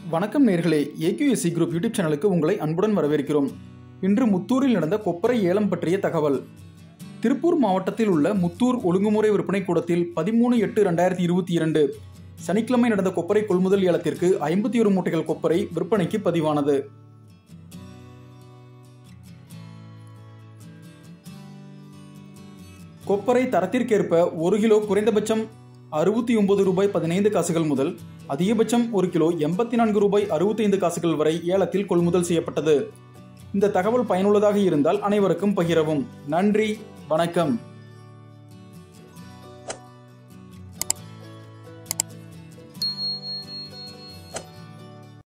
வணக்கம் நேர்களே AQSC group YouTube சேனலுக்கு உங்களை அன்புடன் வரவேற்கிறோம் இன்று முத்தூரில் நடந்த கொப்பரை ஏலம் பற்றிய தகவல் திருப்பூர் மாவட்டத்தில் உள்ள முத்தூர் ஒழுங்குமுறை விற்பனை கூடத்தில் பதிமூணு எட்டு ரெண்டாயிரத்தி இருபத்தி இரண்டு சனிக்கிழமை நடந்த கொப்பரை கொள்முதல் ஏலத்திற்கு ஐம்பத்தி ஒரு மூட்டைகள் கொப்பரை விற்பனைக்கு பதிவானது கொப்பரை தரத்திற்கேற்ப ஒரு கிலோ குறைந்தபட்சம் அறுபத்தி ஒன்பது ரூபாய் பதினைந்து காசுகள் முதல் அதிகபட்சம் ஒரு கிலோ எண்பத்தி நான்கு ரூபாய் அறுபத்தைந்து காசுகள் வரை ஏலத்தில் கொள்முதல் செய்யப்பட்டது இந்த தகவல் பயனுள்ளதாக இருந்தால் அனைவருக்கும் பகிரவும் நன்றி வணக்கம்